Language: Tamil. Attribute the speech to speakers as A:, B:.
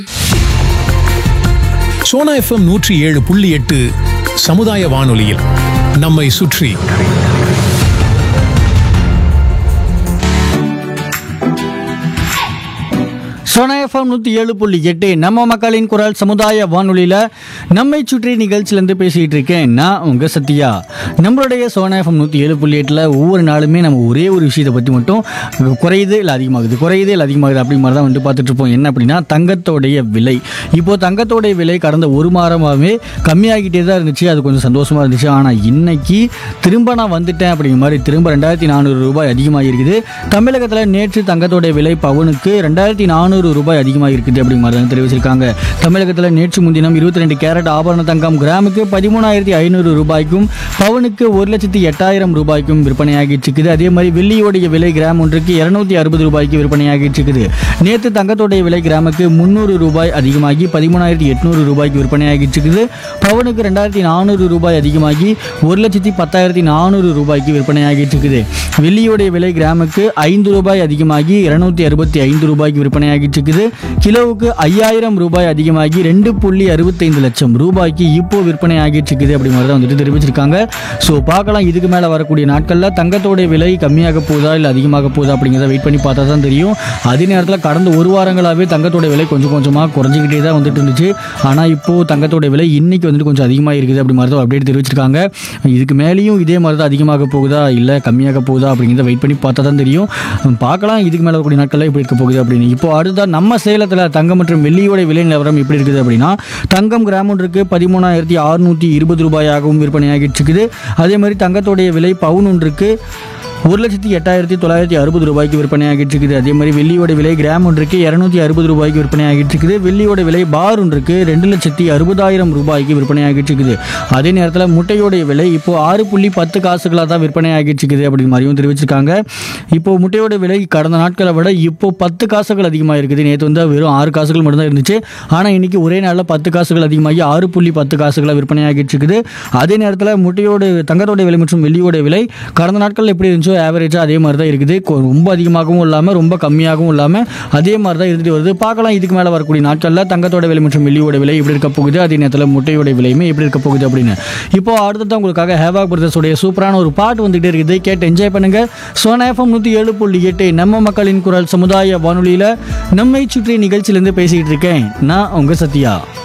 A: சோனா எஃப்எம் நூற்றி ஏழு புள்ளி எட்டு சமுதாய வானொலியில் நம்மை சுற்றி
B: சோனா எஃப்எம் நூற்றி ஏழு புள்ளி எட்டு நம்ம மக்களின் குரல் சமுதாய வானொலியில் நம்மை சுற்றி நிகழ்ச்சியிலேருந்து பேசிகிட்டு இருக்கேன் நான் உங்கள் சத்யா நம்மளுடைய சோனா எஃப்எம் நூற்றி ஏழு புள்ளி எட்டில் ஒவ்வொரு நாளுமே நம்ம ஒரே ஒரு விஷயத்தை பற்றி மட்டும் குறையுது இல்லை அதிகமாகுது குறையுது இல்லை அதிகமாகுது அப்படி மாதிரி தான் வந்து பார்த்துட்டு இருப்போம் என்ன அப்படின்னா தங்கத்தோடைய விலை இப்போ தங்கத்தோடைய விலை கடந்த ஒரு மாதமாகவே கம்மியாகிட்டே தான் இருந்துச்சு அது கொஞ்சம் சந்தோஷமாக இருந்துச்சு ஆனால் இன்னைக்கு திரும்ப நான் வந்துட்டேன் அப்படிங்கிற மாதிரி திரும்ப ரெண்டாயிரத்தி நானூறு ரூபாய் அதிகமாக இருக்குது தமிழகத்தில் நேற்று தங்கத்தோடைய விலை பவுனுக்கு ரெண்டாயிரத்தி நானூறு ரூபாய் அதிகமாக இருக்குது அப்படிங்கிற மாதிரி தான் தெரிவிச்சிருக்காங்க தமிழகத்தில் நேற்று முன்தினம் இருபத்தி ரெண்டு கேரட் ஆபரண தங்கம் கிராமுக்கு பதிமூணாயிரத்தி ஐநூறு ரூபாய்க்கும் பவுனுக்கு ஒரு லட்சத்தி எட்டாயிரம் ரூபாய்க்கும் விற்பனையாகிட்டு இருக்குது அதே மாதிரி வெள்ளியோடைய விலை கிராம் ஒன்றுக்கு இருநூத்தி அறுபது ரூபாய்க்கு விற்பனையாகிட்டு இருக்குது நேற்று தங்கத்தோடைய விலை கிராமுக்கு முந்நூறு ரூபாய் அதிகமாகி பதிமூணாயிரத்தி எட்நூறு ரூபாய்க்கு விற்பனையாகிட்டு இருக்குது பவுனுக்கு ரெண்டாயிரத்தி நானூறு ரூபாய் அதிகமாகி ஒரு லட்சத்தி பத்தாயிரத்தி நானூறு ரூபாய்க்கு விற்பனையாகிட்டு இருக்குது வெள்ளியோடைய விலை கிராமுக்கு ஐந்து ரூபாய் அதிகமாகி இருநூத்தி அறுபத்தி ஐந்து ரூபாய்க்கு விற்பனையாகிட்டு இருக்குது கிலோவுக்கு ஐயாயிரம் ரூபாய் அதிகமாகி ரெண்டு புள்ளி அறுபத்தைந்து லட்சம் ரூபாய்க்கு இப்போ விற்பனை ஆகிட்டு இருக்குது அப்படி மாதிரி தான் வந்துட்டு தெரிவிச்சிருக்காங்க ஸோ பார்க்கலாம் இதுக்கு மேலே வரக்கூடிய நாட்களில் தங்கத்தோடைய விலை கம்மியாக போகுதா இல்லை அதிகமாக போகுதா அப்படிங்கிறத வெயிட் பண்ணி பார்த்தா தான் தெரியும் அதே நேரத்தில் கடந்த ஒரு வாரங்களாகவே தங்கத்தோட விலை கொஞ்சம் கொஞ்சமாக குறைஞ்சிக்கிட்டே தான் வந்துட்டு இருந்துச்சு ஆனால் இப்போது தங்கத்தோட விலை இன்னைக்கு வந்துட்டு கொஞ்சம் அதிகமாக இருக்குது அப்படி மாதிரி தான் அப்டேட் தெரிவிச்சிருக்காங்க இதுக்கு மேலேயும் இதே மாதிரி தான் அதிகமாக போகுதா இல்லை கம்மியாக போகுதா அப்படிங்கிறத வெயிட் பண்ணி பார்த்தா தான் தெரியும் பார்க்கலாம் இதுக்கு மேலே வரக்கூடிய நாட்களில் எப்படி இருக்க போகுது அப்படின்னு இப்போ அடுத்த நம்ம சேலத்தில் தங்கம் மற்றும் வெள்ளியோட விலை நிலவரம் எப்படி இருக்குது அப்படின்னா தங்கம் கிராம் ஒன்றுக்கு பதிமூணாயிரத்தி அறுநூற்றி இருபது ரூபாயாகவும் விற்பனையாகிட்டு இருக்குது அதே மாதிரி தங்கத்தோடைய விலை பவுன் ஒன்றுக்கு ஒரு லட்சத்தி எட்டாயிரத்தி தொள்ளாயிரத்தி அறுபது ரூபாய்க்கு விற்பனையாகிட்டு இருக்குது அதே மாதிரி வெள்ளியோட விலை கிராம் ஒன்றுக்கு இரநூத்தி அறுபது ரூபாய்க்கு விற்பனையாகிட்டு இருக்குது வெள்ளியோட விலை பார் ஒன்றுக்கு ரெண்டு லட்சத்தி அறுபதாயிரம் ரூபாய்க்கு விற்பனையாகிட்டு இருக்குது அதே நேரத்தில் முட்டையோடைய விலை இப்போ ஆறு புள்ளி பத்து காசுகளாக தான் விற்பனையாகிட்டு இருக்குது அப்படின்னு மாதிரியும் தெரிவிச்சிருக்காங்க இப்போ முட்டையோட விலை கடந்த நாட்களை விட இப்போ பத்து காசுகள் அதிகமாக இருக்குது நேற்று வந்து வெறும் ஆறு காசுகள் மட்டும்தான் இருந்துச்சு ஆனால் இன்னைக்கு ஒரே நாளில் பத்து காசுகள் அதிகமாகி ஆறு புள்ளி பத்து காசுகளாக விற்பனையாகிட்டு இருக்குது அதே நேரத்தில் முட்டையோட தங்கத்தோட விலை மற்றும் வெள்ளியோட விலை கடந்த நாட்களில் எப்படி இருந்துச்சோ ஆவரேஜாக அதே மாதிரி தான் இருக்குது கொ- ரொம்ப அதிகமாகவும் இல்லாமல் ரொம்ப கம்மியாகவும் இல்லாமல் அதே மாதிரி தான் இருந்துட்டு வருது பார்க்கலாம் இதுக்கு மேலே வரக்கூடிய நாட்களில் தங்கத்தோட விலை மற்றும் வெள்ளியோட விலை எப்படி இருக்க போகுது அதே நேரத்தில் முட்டையோட விலையுமே எப்படி இருக்க போகுது அப்படின்னு இப்போ அடுத்தது உங்களுக்காக ஹேவாக் பிரதர்ஸோடைய சூப்பரான ஒரு பாட்டு வந்துகிட்டே இருக்குது கேட்டு என்ஜாய் பண்ணுங்க சோனா எஃப்எம் நூற்றி ஏழு புள்ளி எட்டு நம்ம மக்களின் குரல் சமுதாய வானொலியில் நம்மை சுற்றி நிகழ்ச்சியிலேருந்து பேசிக்கிட்டு இருக்கேன் நான் உங்கள் சத்யா